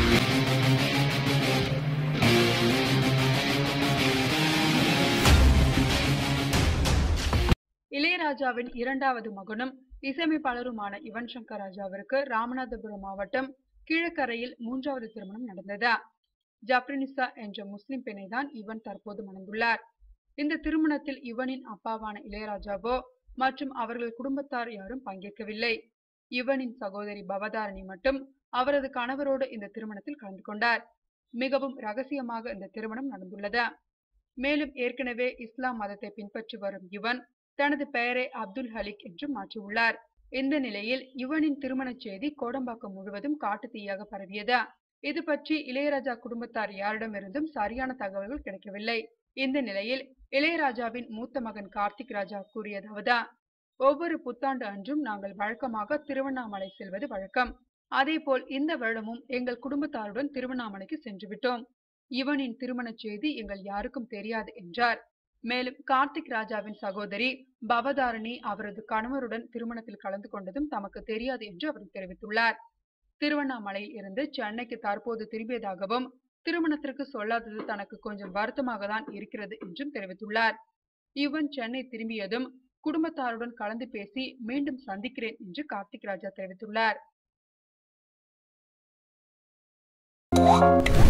இளையராஜாவின் இரண்டாவது மகனும் இசையமைப்பாளருமான யுவன் சங்கர் ராஜாவிற்கு ராமநாதபுரம் மாவட்டம் கீழக்கரையில் மூன்றாவது திருமணம் நடந்தது ஜப்ரினிசா என்ற முஸ்லிம் பெண்ணை தான் இவன் தற்போது மணந்துள்ளார் இந்த திருமணத்தில் இவனின் அப்பாவான இளையராஜாவோ மற்றும் அவர்கள் குடும்பத்தார் யாரும் பங்கேற்கவில்லை இவனின் சகோதரி பவதாரணி மட்டும் அவரது கணவரோடு இந்த திருமணத்தில் கலந்து கொண்டார் மிகவும் ரகசியமாக இந்த திருமணம் நடந்துள்ளது மேலும் ஏற்கனவே இஸ்லாம் மதத்தை பின்பற்றி வரும் இவன் தனது பெயரை அப்துல் ஹலிக் என்று மாற்றியுள்ளார் இந்த நிலையில் யுவனின் திருமணச் செய்தி கோடம்பாக்கம் முழுவதும் காட்டு தீயாக பரவியது இது பற்றி இளையராஜா குடும்பத்தார் யாரிடமிருந்தும் சரியான தகவல்கள் கிடைக்கவில்லை இந்த நிலையில் இளையராஜாவின் மூத்த மகன் கார்த்திக் ராஜா கூறியதாவது ஒவ்வொரு புத்தாண்டு அன்றும் நாங்கள் வழக்கமாக திருவண்ணாமலை செல்வது வழக்கம் அதேபோல் இந்த வருடமும் எங்கள் குடும்பத்தாருடன் திருவண்ணாமலைக்கு சென்று விட்டோம் இவனின் திருமணச் செய்தி எங்கள் யாருக்கும் தெரியாது என்றார் மேலும் கார்த்திக் ராஜாவின் சகோதரி பவதாரணி அவரது கணவருடன் திருமணத்தில் கலந்து கொண்டதும் தமக்கு தெரியாது என்று அவர் தெரிவித்துள்ளார் திருவண்ணாமலையில் இருந்து சென்னைக்கு தற்போது திரும்பியதாகவும் திருமணத்திற்கு சொல்லாதது தனக்கு கொஞ்சம் வருத்தமாக தான் இருக்கிறது என்றும் தெரிவித்துள்ளார் இவன் சென்னை திரும்பியதும் குடும்பத்தாருடன் கலந்து பேசி மீண்டும் சந்திக்கிறேன் என்று கார்த்திக் ராஜா தெரிவித்துள்ளார்